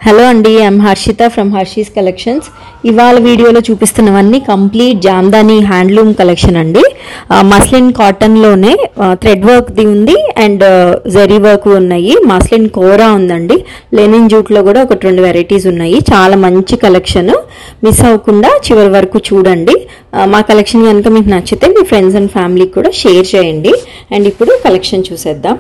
hello అండి I'm Harshitha from Harshis collections ఇవాళ వీడియోలో చూపిస్తున్నవన్నీ కంప్లీట్ జామ్దాని హ్యాండ్లూమ్ కలెక్షన్ అండి మస్లిన్ కాటన్లోనే థ్రెడ్ వర్క్ది ఉంది అండ్ జరీ వర్క్ ఉన్నాయి మస్లిన్ కోరా ఉందండి లెనిన్ జూట్లో కూడా ఒక రెండు వెరైటీస్ ఉన్నాయి చాలా మంచి కలెక్షన్ మిస్ అవ్వకుండా చివరి వరకు చూడండి ఆ, మా కలెక్షన్ కనుక మీకు నచ్చితే మీ ఫ్రెండ్స్ అండ్ ఫ్యామిలీకి కూడా షేర్ చేయండి అండ్ ఇప్పుడు కలెక్షన్ చూసేద్దాం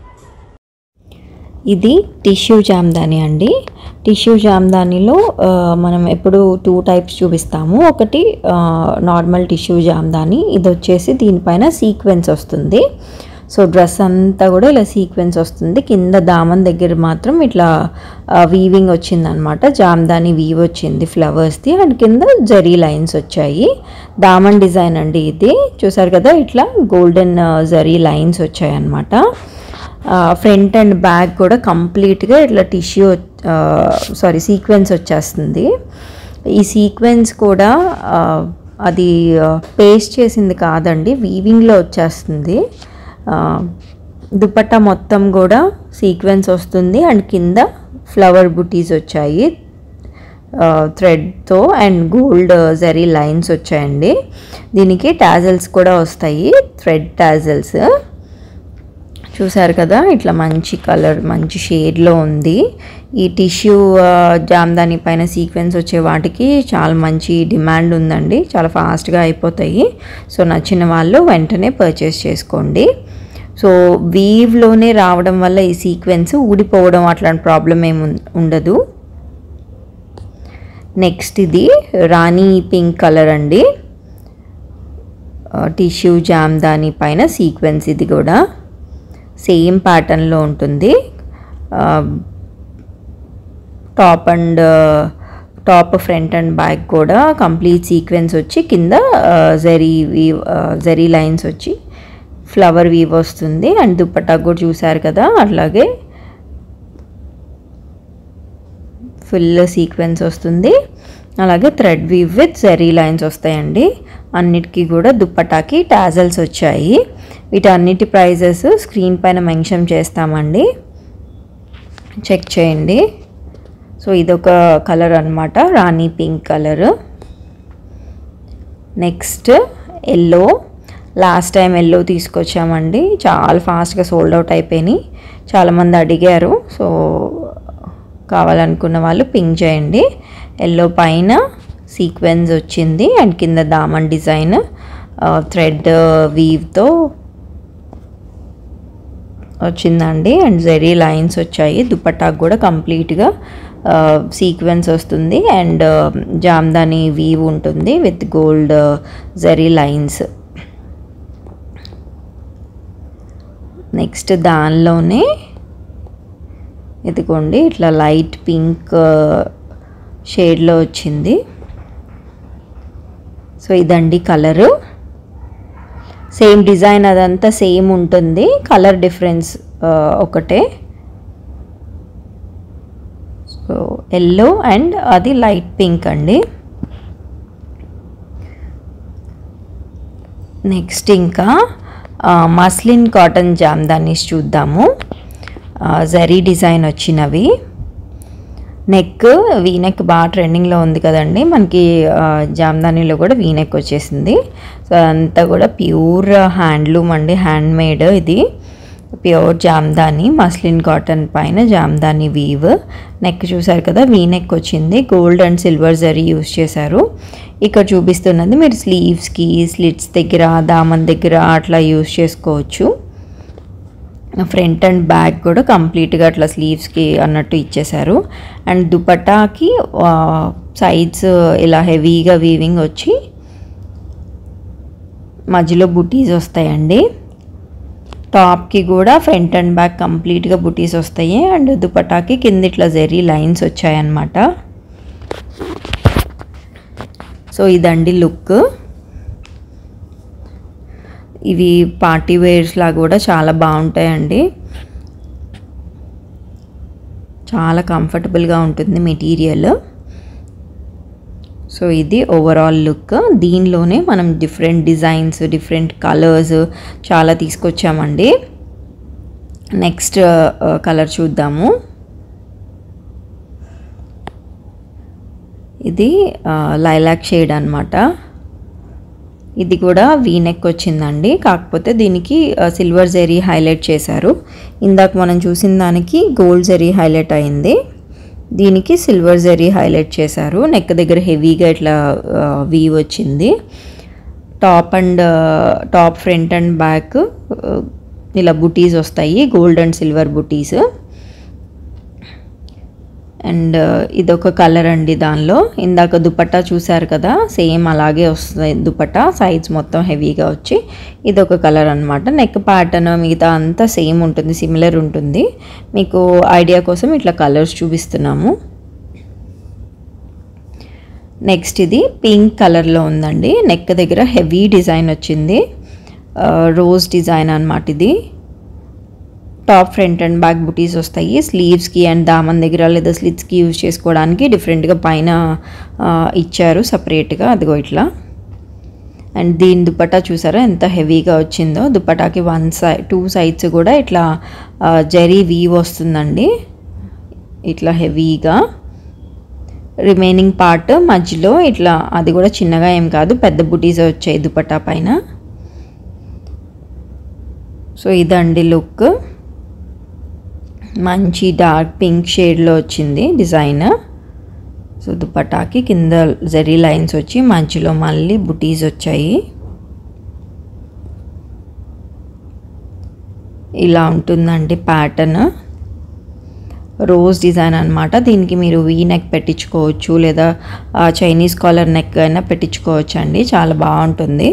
ఇది టిష్యూ జామ్దాని అండి టిష్యూ జామ్దానిలో ఆ, మనం ఎప్పుడు టూ టైప్స్ చూపిస్తాము ఒకటి ఆ, నార్మల్ టిష్యూ జామ్దాని ఇది వచ్చేసి దీనిపైన సీక్వెన్స్ వస్తుంది సో డ్రెస్ అంతా కూడా ఇలా సీక్వెన్స్ వస్తుంది కింద దామన్ దగ్గర మాత్రం ఇట్లా వీవింగ్ వచ్చిందనమాట జామ్దాని వీవ్ వచ్చింది ఫ్లవర్స్ది అండ్ కింద జరీ లైన్స్ వచ్చాయి దామన్ డిజైన్ అండి ఇది చూసారు కదా ఇట్లా గోల్డెన్ జరీ లైన్స్ వచ్చాయి అన్నమాట ఫ్రంట్ అండ్ బ్యాక్ కూడా కంప్లీట్గా ఇట్లా టిష్యూ సారీ సీక్వెన్స్ వచ్చేస్తుంది ఈ సీక్వెన్స్ కూడా ఆ, అది పేస్ట్ చేసింది కాదండి వీవింగ్లో వచ్చేస్తుంది ఆ, దుపట్టా మొత్తం కూడా సీక్వెన్స్ వస్తుంది అండ్ కింద ఫ్లవర్ బుటీస్ వచ్చాయి థ్రెడ్తో అండ్ గోల్డ్ జరీ లైన్స్ వచ్చాయండి దీనికి టాజల్స్ కూడా వస్తాయి థ్రెడ్ టాజల్స్ చూసారు కదా ఇట్లా మంచి కలర్ మంచి షేడ్లో ఉంది ఈ టిష్యూ జామ్దాని పైన సీక్వెన్స్ వచ్చే వాటికి చాలా మంచి డిమాండ్ ఉందండి చాలా ఫాస్ట్గా అయిపోతాయి సో నచ్చిన వాళ్ళు వెంటనే పర్చేస్ చేసుకోండి సో వీవ్లోనే రావడం వల్ల ఈ సీక్వెన్స్ ఊడిపోవడం అట్లాంటి ప్రాబ్లం ఏమి ఉం- ఉండదు నెక్స్ట్ ఇది రాణి పింక్ కలర్ అండి టిష్యూ జామ్దాని పైన సీక్వెన్స్ ఇది కూడా సేమ్ ప్యాటర్న్లో ఉంటుంది top and top front and back కూడా కంప్లీట్ సీక్వెన్స్ వచ్చి కింద జరీ వీవ్ జరీ లైన్స్ వచ్చి ఫ్లవర్ వీవ్ వస్తుంది అండ్ దుప్పట్టా కూడా చూసారు కదా అట్లాగే ఫుల్ సీక్వెన్స్ వస్తుంది అలాగే thread weave with zari lines వస్తాయండి అన్నిటికీ కూడా దుప్పటాకి టాజల్స్ వచ్చాయి వీటన్నిటి ప్రైజెస్ స్క్రీన్ పైన మెన్షన్ చేస్తామండి చెక్ చేయండి సో ఇదొక కలర్ అన్నమాట రాణి pink colour next yellow last time yellow తీసుకొచ్చామండి చాలా ఫాస్ట్గా సోల్డ్ అవుట్ అయిపోయినాయి చాలామంది అడిగారు సో కావాలనుకున్న వాళ్ళు పింక్ చేయండి ఎల్లో పైన సీక్వెన్స్ వచ్చింది అండ్ కింద దామన్ డిజైన్ థ్రెడ్ వీవ్తో వచ్చిందండి అండ్ జెరీ లైన్స్ వచ్చాయి దుపట్టాకు కూడా కంప్లీట్గా సీక్వెన్స్ వస్తుంది అండ్ జామ్దాని వీవ్ ఉంటుంది with gold zari lines next దానిలోనే ఇదిగోండి ఇట్లా లైట్ పింక్ షేడ్లో వచ్చింది సో ఇదండి కలరు సేమ్ డిజైన్ అదంతా సేమ్ ఉంటుంది కలర్ డిఫరెన్స్ ఒకటే సో ఎల్లో అండ్ అది లైట్ పింక్ అండి నెక్స్ట్ ఇంకా మస్లిన్ కాటన్ జామ్దానీస్ చూద్దాము ఆ, జరీ డిజైన్ వచ్చినవి నెక్ వీనెక్ బాగా ట్రెండింగ్లో ఉంది కదండి మనకి ఆ, జామ్దానీలో కూడా వీనెక్ వచ్చేసింది సో అదంతా కూడా ప్యూర్ హ్యాండ్లూమ్ అండి హ్యాండ్ మేడ్ ఇది ప్యూర్ జామ్దాని మస్లిన్ కాటన్ పైన జామ్దాని వీవ్ నెక్ చూసారు కదా వీనెక్ వచ్చింది gold and silver zari use చేశారు ఇక్కడ చూపిస్తున్నది మీరు స్లీవ్స్కి స్లిట్స్ దగ్గర దామన్ దగ్గర అట్లా యూస్ చేసుకోవచ్చు ఫ్రంట్ అండ్ బ్యాక్ కూడా కంప్లీట్గా అట్లా స్లీవ్స్కి అన్నట్టు ఇచ్చేశారు అండ్ దుపట్టాకి సైడ్స్ ఇలా హెవీగా వీవింగ్ వచ్చి మధ్యలో బుటీస్ వస్తాయండి టాప్కి కూడా ఫ్రంట్ అండ్ బ్యాక్ కంప్లీట్గా బుటీస్ వస్తాయి అండ్ దుపట్టాకి కింద ఇట్లా జెరీ లైన్స్ వచ్చాయన్నమాట సో ఇదండి లుక్ ఇవి పార్టీ వేర్స్లా కూడా చాలా బాగుంటాయండి చాలా కంఫర్టబుల్గా ఉంటుంది మెటీరియల్ సో ఇది ఓవరాల్ లుక్ దీనిలోనే మనం డిఫరెంట్ డిజైన్స్ డిఫరెంట్ కలర్స్ చాలా తీసుకొచ్చామండి నెక్స్ట్ కలర్ చూద్దాము ఇది లైలాక్ షేడ్ అనమాట ఇది కూడా వీనెక్ వచ్చిందండి కాకపోతే దీనికి సిల్వర్ జెరీ హైలైట్ చేశారు ఇందాక మనం చూసిన దానికి గోల్డ్ జెరీ హైలైట్ అయింది దీనికి సిల్వర్ జెరీ హైలైట్ చేశారు నెక్ దగ్గర హెవీగా ఇట్లా వీవ్ వచ్చింది top and top front and back ఇలా బుటీస్ వస్తాయి gold and silver butis and ఇదొక కలర్ అండి దానిలో ఇందాక దుపట్టా చూసారు కదా సేమ్ అలాగే వస్తుంది దుపట్టా సైజ్ మొత్తం హెవీగా వచ్చి ఇదొక కలర్ అనమాట నెక్ ప్యాటర్న్ మిగతా అంతా సేమ్ ఉంటుంది సిమిలర్ ఉంటుంది మీకు ఐడియా కోసం ఇట్లా కలర్స్ చూపిస్తున్నాము నెక్స్ట్ ఇది పింక్ కలర్లో ఉందండి నెక్ దగ్గర హెవీ డిజైన్ వచ్చింది రోజ్ డిజైన్ అనమాట ఇది టాప్ ఫ్రంట్ అండ్ బ్యాక్ బుటీస్ వస్తాయి స్లీవ్స్కి అండ్ దామన్ దగ్గర లేదా స్లిట్స్కి యూజ్ చేసుకోవడానికి డిఫరెంట్గా పైన ఇచ్చారు సపరేట్గా అదిగో ఇట్లా అండ్ దీని దుపట్టా చూసారా ఎంత హెవీగా వచ్చిందో దుపట్టాకి వన్ సైడ్ టూ సైడ్స్ కూడా ఇట్లా జరీ వీవ్ వస్తుందండి ఇట్లా హెవీగా రిమైనింగ్ పార్ట్ మధ్యలో ఇట్లా అది కూడా చిన్నగా ఏం కాదు పెద్ద బుటీస్ వచ్చాయి దుపట్టా పైన సో ఇదండి లుక్ మంచి డార్క్ పింక్ షేడ్లో వచ్చింది డిజైన్ సో దుపటాకి కింద జరీ లైన్స్ వచ్చి మధ్యలో మళ్ళీ బుటీస్ వచ్చాయి ఇలా ఉంటుందండి ప్యాటర్న్ రోజ్ డిజైన్ అనమాట దీనికి మీరు వీ నెక్ పెట్టించుకోవచ్చు లేదా చైనీస్ కాలర్ నెక్ అయినా పెట్టించుకోవచ్చు అండి చాలా బాగుంటుంది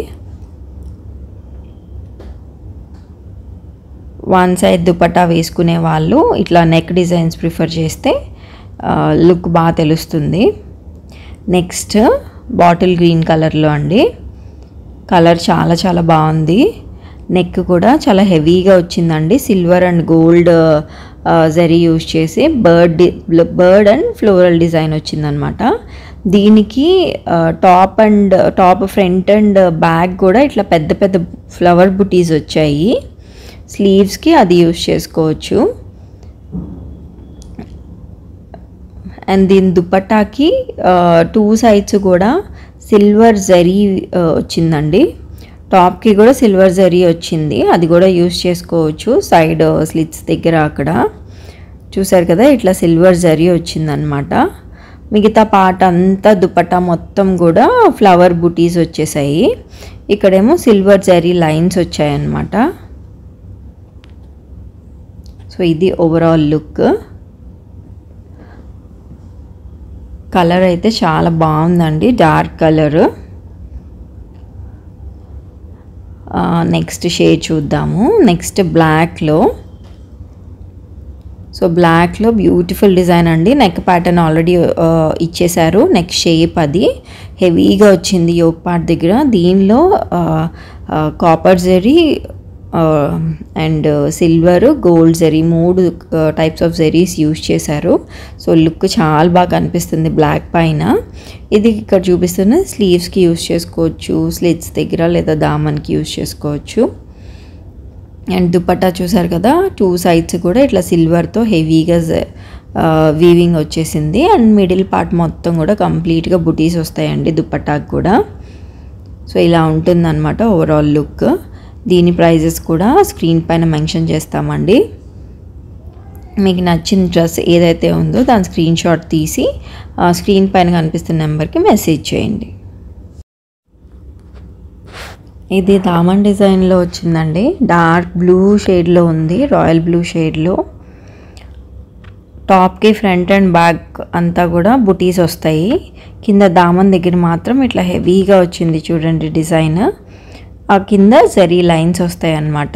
వన్ సైడ్ దుపట్టా వేసుకునే వాళ్ళు ఇట్లా నెక్ డిజైన్స్ ప్రిఫర్ చేస్తే లుక్ బాగా తెలుస్తుంది నెక్స్ట్ బాటిల్ గ్రీన్ కలర్లో అండి కలర్ చాలా చాలా బాగుంది నెక్ కూడా చాలా హెవీగా వచ్చిందండి silver and gold zari use చేసి bird bird and floral design వచ్చిందనమాట దీనికి top and top front and back కూడా ఇట్లా పెద్ద పెద్ద ఫ్లవర్ బుటీస్ వచ్చాయి స్లీవ్స్కి అది యూజ్ చేసుకోవచ్చు అండ్ దీని దుపట్టాకి టూ సైడ్స్ కూడా సిల్వర్ జరీ వచ్చిందండి టాప్కి కూడా సిల్వర్ జరీ వచ్చింది అది కూడా యూస్ చేసుకోవచ్చు సైడ్ స్లిట్స్ దగ్గర అక్కడ చూసారు కదా ఇట్లా సిల్వర్ జరీ వచ్చిందనమాట మిగతా పార్ట్ అంతా దుపట్టా మొత్తం కూడా ఫ్లవర్ బుటీస్ వచ్చేసాయి ఇక్కడేమో సిల్వర్ జరీ లైన్స్ వచ్చాయన్నమాట సో ఇది ఓవరాల్ లుక్ కలర్ అయితే చాలా బాగుందండి డార్క్ కలర్ నెక్స్ట్ షేడ్ చూద్దాము నెక్స్ట్ బ్లాక్లో సో బ్లాక్లో బ్యూటిఫుల్ డిజైన్ అండి నెక్ ప్యాటర్న్ ఆల్రెడీ ఇచ్చేశారు నెక్ షేప్ అది హెవీగా వచ్చింది యోగ్ పార్ట్ దగ్గర దీనిలో copper zari and silver gold zari మూడు టైప్స్ ఆఫ్ జరీస్ యూజ్ చేశారు సో లుక్ చాలా బాగా కనిపిస్తుంది బ్లాక్ పైన ఇది ఇక్కడ చూపిస్తున్న స్లీవ్స్కి యూజ్ చేసుకోవచ్చు స్లిట్స్ దగ్గర లేదా దామన్కి యూజ్ చేసుకోవచ్చు అండ్ దుపట్టా చూసారు కదా టూ సైడ్స్ కూడా ఇట్లా సిల్వర్తో హెవీగా వీవింగ్ వచ్చేసింది అండ్ మిడిల్ పార్ట్ మొత్తం కూడా కంప్లీట్గా బుటీస్ వస్తాయండి దుపట్టాకు కూడా సో ఇలా ఉంటుందన్నమాట ఓవరాల్ లుక్ దీని ప్రైజెస్ కూడా స్క్రీన్ పైన మెన్షన్ చేస్తామండి మీకు నచ్చిన డ్రెస్ ఏదైతే ఉందో దాని స్క్రీన్ షాట్ తీసి స్క్రీన్ పైన కనిపిస్తున్న నెంబర్కి మెసేజ్ చేయండి ఇది దామన్ డిజైన్లో వచ్చిందండి డార్క్ బ్లూ షేడ్లో ఉంది రాయల్ బ్లూ షేడ్లో టాప్కి ఫ్రంట్ అండ్ బ్యాక్ అంతా కూడా బుటీస్ వస్తాయి కింద దామన్ దగ్గర మాత్రం ఇట్లా హెవీగా వచ్చింది చూడండి డిజైన్ ఆ కింద జరీ లైన్స్ వస్తాయి అన్నమాట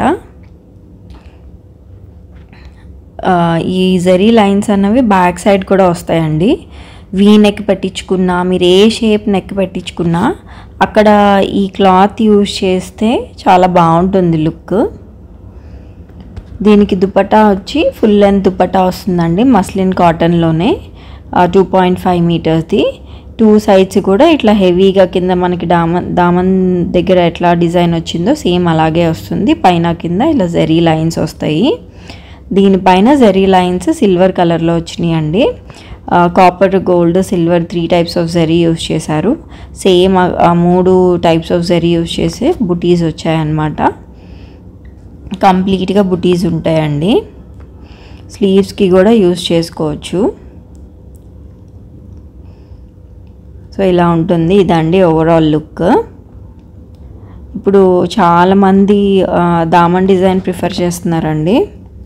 ఈ జరీ లైన్స్ అన్నవి బ్యాక్ సైడ్ కూడా వస్తాయండి వీ నెక్ పెట్టించుకున్నా మీరు ఏ షేప్ నెక్ పెట్టించుకున్నా అక్కడ ఈ క్లాత్ యూజ్ చేస్తే చాలా బాగుంటుంది లుక్ దీనికి దుపట్టా వచ్చి ఫుల్ లెంత్ దుపట్టా వస్తుందండి మస్లిన్ కాటన్లోనే టూ పాయింట్ ఫైవ్ మీటర్స్ది టూ సైడ్స్ కూడా ఇట్లా హెవీగా కింద మనకి దామన్ దామన్ దగ్గర ఎట్లా డిజైన్ వచ్చిందో సేమ్ అలాగే వస్తుంది పైన కింద ఇలా జరీ లైన్స్ వస్తాయి దీనిపైన జరీ లైన్స్ సిల్వర్ కలర్లో వచ్చినాయి అండి copper gold silver three types of zari use చేశారు సేమ్ ఆ మూడు టైప్స్ ఆఫ్ జరీ యూస్ చేసే బుటీస్ వచ్చాయన్నమాట కంప్లీట్గా బుటీస్ ఉంటాయండి స్లీవ్స్కి కూడా యూస్ చేసుకోవచ్చు సో ఇలా ఉంటుంది ఇదండి ఓవరాల్ లుక్ ఇప్పుడు చాలామంది ఆ, దామన్ డిజైన్ ప్రిఫర్ చేస్తున్నారండి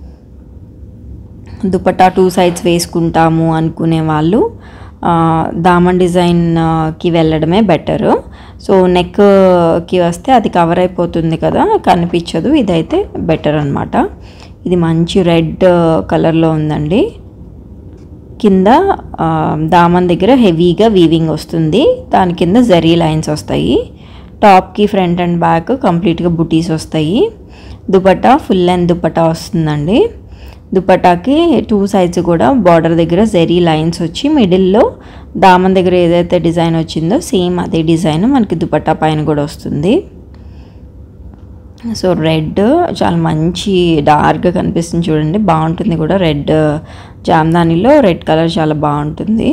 దుపట్టా టూ సైడ్స్ వేసుకుంటాము అనుకునే వాళ్ళు ఆ, దామన్ డిజైన్కి వెళ్ళడమే బెటర్ సో నెక్కి వస్తే అది కవర్ అయిపోతుంది కదా కనిపించదు ఇదైతే బెటర్ అనమాట ఇది మంచి రెడ్ కలర్లో ఉందండి కింద ఆ, దామన్ దగ్గర హెవీగా వీవింగ్ వస్తుంది దాని కింద జరీ లైన్స్ వస్తాయి టాప్కి ఫ్రంట్ అండ్ బ్యాక్ కంప్లీట్గా బుటీస్ వస్తాయి దుపట్టా ఫుల్ లెంత్ దుపట్టా వస్తుందండి దుపట్టాకి టూ సైడ్స్ కూడా బార్డర్ దగ్గర జెరీ లైన్స్ వచ్చి మిడిల్లో దామన్ దగ్గర ఏదైతే డిజైన్ వచ్చిందో సేమ్ అదే డిజైన్ మనకి దుపట్టా పైన కూడా వస్తుంది సో రెడ్ చాలా మంచి డార్క్గా కనిపిస్తుంది చూడండి బాగుంటుంది కూడా రెడ్ జామ్దానిలో రెడ్ కలర్ చాలా బాగుంటుంది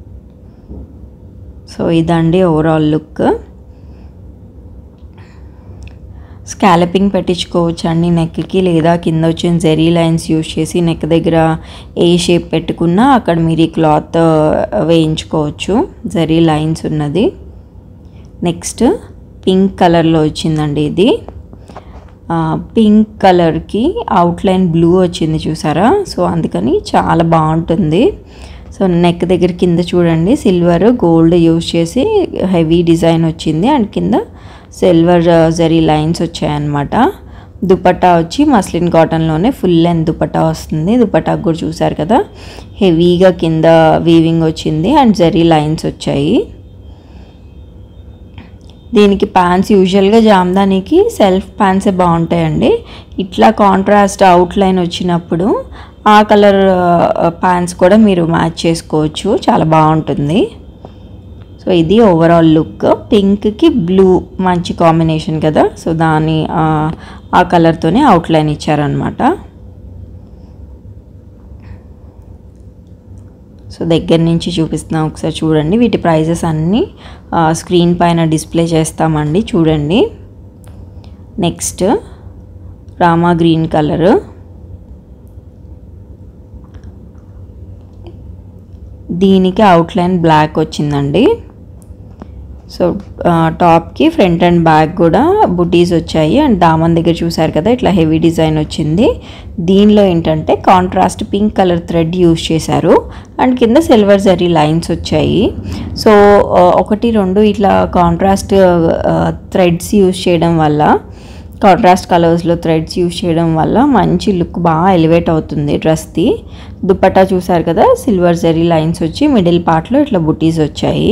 సో ఇదండి ఓవరాల్ లుక్ స్కాలపింగ్ పెట్టించుకోవచ్చు అండి నెక్కి లేదా కింద వచ్చిన జెరీ లైన్స్ యూజ్ చేసి నెక్ దగ్గర ఏ షేప్ పెట్టుకున్నా అక్కడ మీరు ఈ క్లాత్ వేయించుకోవచ్చు జెరీ లైన్స్ ఉన్నది నెక్స్ట్ పింక్ కలర్లో వచ్చిందండి ఇది ఆ, పింక్ కలర్కి అవుట్లైన్ బ్లూ వచ్చింది చూసారా సో అందుకని చాలా బాగుంటుంది సో నెక్ దగ్గర కింద చూడండి సిల్వర్ గోల్డ్ యూజ్ చేసి హెవీ డిజైన్ వచ్చింది అండ్ కింద సిల్వర్ జరీ లైన్స్ వచ్చాయన్నమాట దుపట్టా వచ్చి మస్లిన్ కాటన్లోనే ఫుల్ లెంత్ దుపట్టా వస్తుంది దుపట్టాకు కూడా చూసారు కదా హెవీగా కింద వీవింగ్ వచ్చింది అండ్ జరీ లైన్స్ వచ్చాయి దీనికి ప్యాంట్స్ యూజువల్గా జామ్దానికి సెల్ఫ్ ప్యాంట్సే బాగుంటాయండి ఇట్లా కాంట్రాస్ట్ అవుట్లైన్ వచ్చినప్పుడు ఆ కలర్ ప్యాంట్స్ కూడా మీరు మ్యాచ్ చేసుకోవచ్చు చాలా బాగుంటుంది సో ఇది ఓవరాల్ లుక్ పింక్కి బ్లూ మంచి కాంబినేషన్ కదా సో దాని ఆ, ఆ కలర్తోనే అవుట్లైన్ ఇచ్చారనమాట సో దగ్గర నుంచి చూపిస్తున్నాం ఒకసారి చూడండి వీటి ప్రైజెస్ అన్నీ ఆ, స్క్రీన్ పైన డిస్ప్లే చేస్తామండి చూడండి నెక్స్ట్ రామా గ్రీన్ కలర్ దీనికి అవుట్లైన్ బ్లాక్ వచ్చిందండి సో ఆ, టాప్కి ఫ్రంట్ అండ్ బ్యాక్ కూడా బుటీస్ వచ్చాయి అండ్ దామన్ దగ్గర చూసారు కదా ఇట్లా హెవీ డిజైన్ వచ్చింది దీనిలో ఏంటంటే contrast pink colour thread use చేశారు అండ్ కింద సిల్వర్ జరీ లైన్స్ వచ్చాయి సో ఆ, ఒకటి రెండు ఇట్లా కాంట్రాస్ట్ థ్రెడ్స్ యూస్ చేయడం వల్ల కాంట్రాస్ట్ కలర్స్లో థ్రెడ్స్ యూస్ చేయడం వల్ల మంచి లుక్ బాగా ఎలివేట్ అవుతుంది డ్రెస్ది దుపట్టా చూసారు కదా సిల్వర్ జరీ లైన్స్ వచ్చి మిడిల్ పార్ట్లో ఇట్లా బుటీస్ వచ్చాయి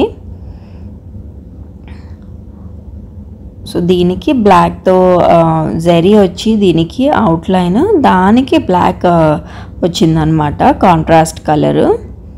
సో దీనికి బ్లాక్తో జరీ వచ్చి దీనికి అవుట్లైన్ దానికి బ్లాక్ వచ్చిందనమాట కాంట్రాస్ట్ కలరు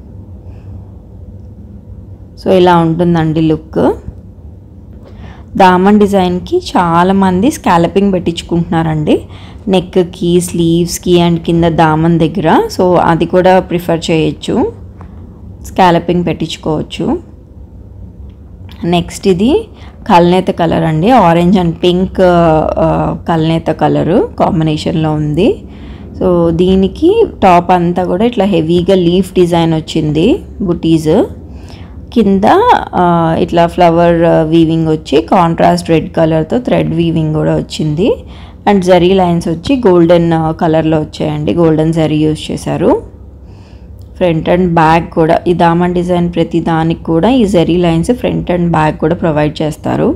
సో ఇలా ఉంటుందండి లుక్ దామన్ డిజైన్కి చాలామంది స్కాలపింగ్ పెట్టించుకుంటున్నారండి నెక్కి స్లీవ్స్కి అండ్ కింద దామన్ దగ్గర సో అది కూడా ప్రిఫర్ చేయొచ్చు స్కాలపింగ్ పెట్టించుకోవచ్చు నెక్స్ట్ ఇది కల్నేత కలర్ అండి ఆరెంజ్ అండ్ పింక్ కల్నేత కలరు కాంబినేషన్లో ఉంది సో దీనికి టాప్ అంతా కూడా ఇట్లా హెవీగా లీఫ్ డిజైన్ వచ్చింది బుటీస్ కింద ఆ, ఇట్లా ఫ్లవర్ వీవింగ్ వచ్చి కాంట్రాస్ట్ రెడ్ కలర్తో థ్రెడ్ వీవింగ్ కూడా వచ్చింది అండ్ జరీ లైన్స్ వచ్చి గోల్డెన్ కలర్లో వచ్చాయండి గోల్డెన్ జరీ యూస్ చేశారు ఫ్రంట్ అండ్ బ్యాక్ కూడా ఈ దామన్ డిజైన్ ప్రతి దానికి కూడా ఈ zari lines front and back కూడా ప్రొవైడ్ చేస్తారు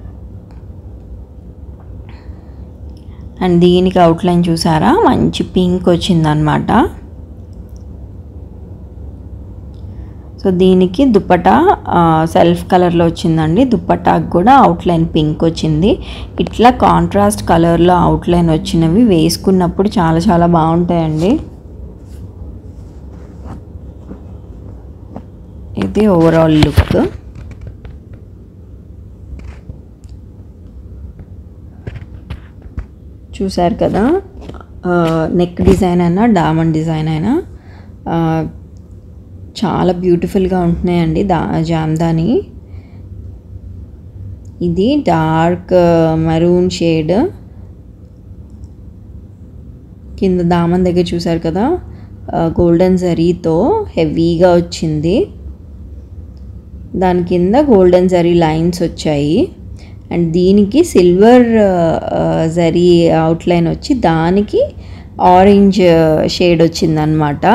అండ్ దీనికి అవుట్లైన్ చూసారా మంచి పింక్ వచ్చిందనమాట సో దీనికి దుప్పటా సెల్ఫ్ కలర్లో వచ్చిందండి దుప్పటాకు కూడా అవుట్లైన్ పింక్ వచ్చింది ఇట్లా కాంట్రాస్ట్ కలర్లో అవుట్లైన్ వచ్చినవి వేసుకున్నప్పుడు చాలా చాలా బాగుంటాయండి ఇది ఓవరాల్ లుక్ చూసారు కదా నెక్ డిజైన్ అయినా డామన్ డిజైన్ అయినా ఆ, చాలా బ్యూటిఫుల్గా ఉంటున్నాయండి దా జామ్దాని ఇది డార్క్ మరూన్ షేడ్ కింద దామన్ దగ్గర చూసారు కదా గోల్డెన్ జరీతో హెవీగా వచ్చింది దాని కింద గోల్డెన్ జరీ లైన్స్ వచ్చాయి అండ్ దీనికి సిల్వర్ జరీ అవుట్లైన్ వచ్చి దానికి ఆరెంజ్ షేడ్ వచ్చిందనమాట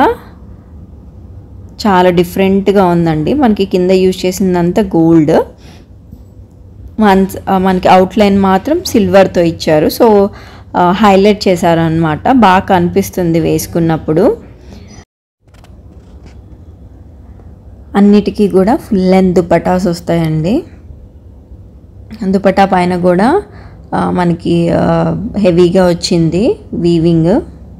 చాలా డిఫరెంట్గా ఉందండి మనకి కింద యూజ్ చేసిందంతా గోల్డ్ మన మనకి అవుట్లైన్ మాత్రం సిల్వర్తో ఇచ్చారు సో హైలైట్ చేశారనమాట బాగా కనిపిస్తుంది వేసుకున్నప్పుడు అన్నిటికీ కూడా ఫుల్ లెంత్ దుపటాస్ వస్తాయండి దుపటా పైన కూడా మనకి హెవీగా వచ్చింది వీవింగ్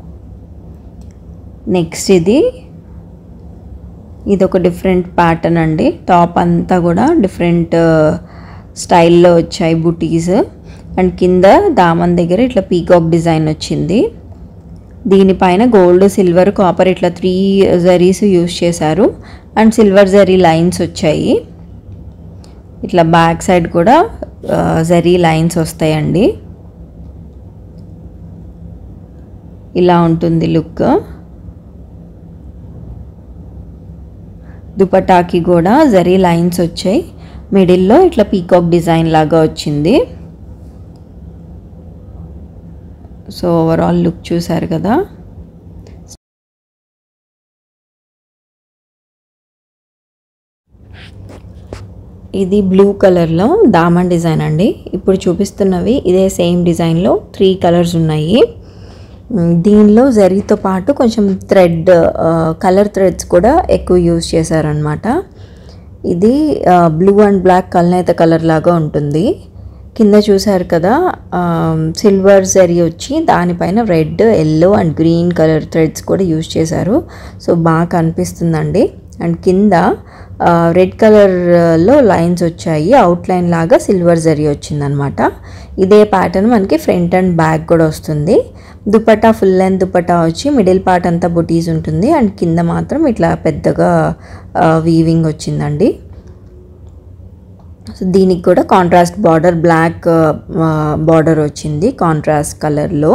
నెక్స్ట్ ఇది ఇది ఒక డిఫరెంట్ ప్యాటర్న్ అండి టాప్ అంతా కూడా డిఫరెంట్ స్టైల్లో వచ్చాయి బుటీస్ అండ్ కింద దామన్ దగ్గర ఇట్లా పీకాక్ డిజైన్ వచ్చింది దీనిపైన గోల్డ్ సిల్వర్ కాపర్ ఇట్లా త్రీ జరీస్ యూస్ చేశారు అండ్ సిల్వర్ జరీ లైన్స్ వచ్చాయి ఇట్లా బ్యాక్ సైడ్ కూడా జరీ లైన్స్ వస్తాయండి ఇలా ఉంటుంది లుక్ దుపటాకి కూడా జరీ లైన్స్ వచ్చాయి మిడిల్లో ఇట్లా పీకాక్ డిజైన్ లాగా వచ్చింది సో ఓవరాల్ లుక్ చూసారు కదా ఇది బ్లూ కలర్లో దామన్ డిజైన్ అండి ఇప్పుడు చూపిస్తున్నవి ఇదే సేమ్ డిజైన్లో త్రీ కలర్స్ ఉన్నాయి దీనిలో జరీతో పాటు కొంచెం థ్రెడ్ కలర్ థ్రెడ్స్ కూడా ఎక్కువ యూజ్ చేశారనమాట ఇది బ్లూ అండ్ బ్లాక్ కల్నేత కలర్ లాగా ఉంటుంది కింద చూసారు కదా సిల్వర్ జరీ వచ్చి దానిపైన red yellow and green colour threads కూడా యూజ్ చేశారు సో బాగా కనిపిస్తుందండి అండ్ కింద రెడ్ కలర్లో లైన్స్ వచ్చాయి అవుట్లైన్ లాగా సిల్వర్ జరీ వచ్చిందనమాట ఇదే ప్యాటర్న్ మనకి ఫ్రంట్ అండ్ బ్యాక్ కూడా వస్తుంది దుపట్టా ఫుల్ లెంత్ దుపట్టా వచ్చి మిడిల్ పార్ట్ అంతా బుటీస్ ఉంటుంది అండ్ కింద మాత్రం ఇట్లా పెద్దగా వీవింగ్ వచ్చిందండి సో దీనికి కూడా కాంట్రాస్ట్ బార్డర్ బ్లాక్ బార్డర్ వచ్చింది కాంట్రాస్ట్ కలర్లో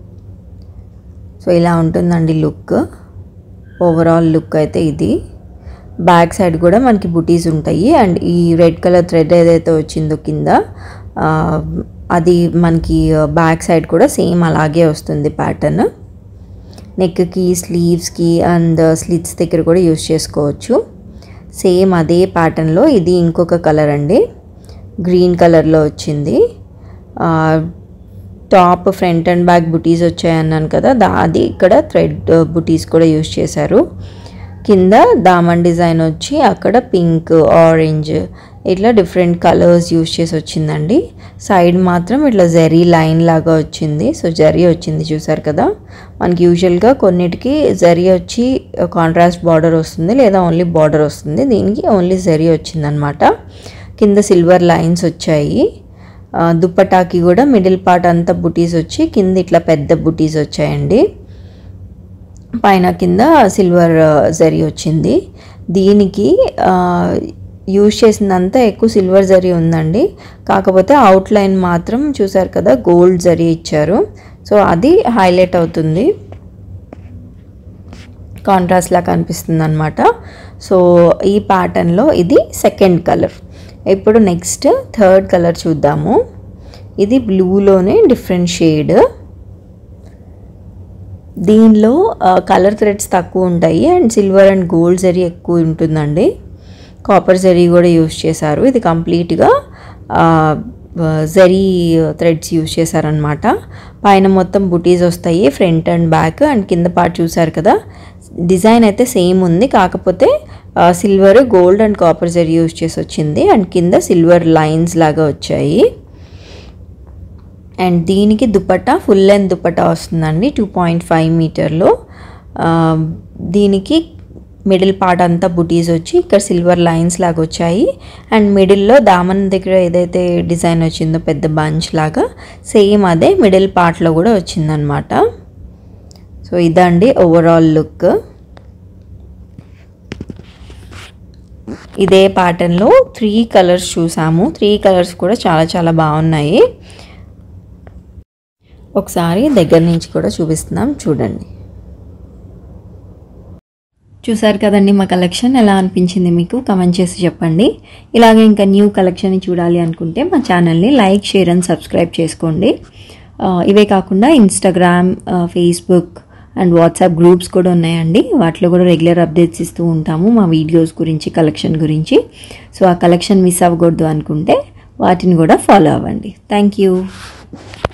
సో ఇలా ఉంటుందండి లుక్ ఓవరాల్ లుక్ అయితే ఇది బ్యాక్ సైడ్ కూడా మనకి బుటీస్ ఉంటాయి అండ్ ఈ రెడ్ కలర్ థ్రెడ్ ఏదైతే వచ్చిందో కింద అది మనకి బ్యాక్ సైడ్ కూడా సేమ్ అలాగే వస్తుంది ప్యాటర్న్ నెక్కి స్లీవ్స్కి అండ్ స్లిట్స్ దగ్గర కూడా యూస్ చేసుకోవచ్చు సేమ్ అదే ప్యాటర్న్లో ఇది ఇంకొక కలర్ అండి గ్రీన్ కలర్లో వచ్చింది టాప్ ఫ్రంట్ అండ్ బ్యాక్ బుటీస్ వచ్చాయన్నాను కదా దా అది ఇక్కడ థ్రెడ్ బుటీస్ కూడా యూస్ చేశారు కింద దామన్ డిజైన్ వచ్చి అక్కడ పింక్ ఆరెంజ్ ఇట్లా డిఫరెంట్ కలర్స్ యూస్ చేసి వచ్చిందండి సైడ్ మాత్రం ఇట్లా జరీ లైన్ లాగా వచ్చింది సో జరీ వచ్చింది చూసారు కదా మనకి యూజువల్గా కొన్నిటికి జరీ వచ్చి కాంట్రాస్ట్ బార్డర్ వస్తుంది లేదా ఓన్లీ బార్డర్ వస్తుంది దీనికి ఓన్లీ జరీ వచ్చిందనమాట కింద సిల్వర్ లైన్స్ వచ్చాయి దుప్పటాకి కూడా మిడిల్ పార్ట్ అంతా బుటీస్ వచ్చి కింద ఇట్లా పెద్ద బుటీస్ వచ్చాయండి పైన కింద సిల్వర్ జరీ వచ్చింది దీనికి యూజ్ చేసిందంతా ఎక్కువ సిల్వర్ జరీ ఉందండి కాకపోతే అవుట్లైన్ మాత్రం చూసారు కదా గోల్డ్ జరీ ఇచ్చారు సో అది హైలైట్ అవుతుంది కాంట్రాస్ట్లా కనిపిస్తుంది అనమాట సో ఈ ప్యాటర్న్లో ఇది సెకండ్ కలర్ ఇప్పుడు నెక్స్ట్ థర్డ్ కలర్ చూద్దాము ఇది బ్లూలోనే డిఫరెంట్ షేడ్ దీనిలో కలర్ థ్రెడ్స్ తక్కువ ఉంటాయి and silver and gold zari ఎక్కువ ఉంటుందండి కాపర్ జరీ కూడా యూస్ చేశారు ఇది కంప్లీట్గా జరీ థ్రెడ్స్ యూస్ చేశారనమాట పైన మొత్తం బుటీస్ వస్తాయి ఫ్రంట్ అండ్ బ్యాక్ అండ్ కింద పార్ట్ చూసారు కదా డిజైన్ అయితే సేమ్ ఉంది కాకపోతే silver gold and copper zari use చేసి వచ్చింది అండ్ కింద సిల్వర్ లైన్స్ లాగా వచ్చాయి అండ్ దీనికి దుపట్టా ఫుల్ లెంత్ దుపట్టా వస్తుందండి టూ పాయింట్ ఫైవ్ మీటర్లో దీనికి మిడిల్ పార్ట్ అంతా బుటీస్ వచ్చి ఇక్కడ సిల్వర్ లైన్స్ లాగా వచ్చాయి అండ్ మిడిల్లో దామన్ దగ్గర ఏదైతే డిజైన్ వచ్చిందో పెద్ద బంచ్ లాగా సేమ్ అదే మిడిల్ పార్ట్లో కూడా వచ్చిందనమాట సో ఇదండి ఓవరాల్ లుక్ ఇదే ప్యాటర్న్లో త్రీ కలర్స్ చూసాము త్రీ కలర్స్ కూడా చాలా చాలా బాగున్నాయి ఒకసారి దగ్గర నుంచి కూడా చూపిస్తున్నాం చూడండి చూసారు కదండి మా కలెక్షన్ ఎలా అనిపించింది మీకు కమెంట్ చేసి చెప్పండి ఇలాగే ఇంకా న్యూ కలెక్షన్ చూడాలి అనుకుంటే మా ఛానల్ని లైక్ షేర్ అండ్ సబ్స్క్రైబ్ చేసుకోండి ఆ, ఇవే కాకుండా Instagram Facebook and WhatsApp groups కూడా ఉన్నాయండి వాటిలో కూడా రెగ్యులర్ అప్డేట్స్ ఇస్తూ ఉంటాము మా వీడియోస్ గురించి కలెక్షన్ గురించి సో ఆ కలెక్షన్ మిస్ అవ్వకూడదు అనుకుంటే వాటిని కూడా ఫాలో అవ్వండి థ్యాంక్ యూ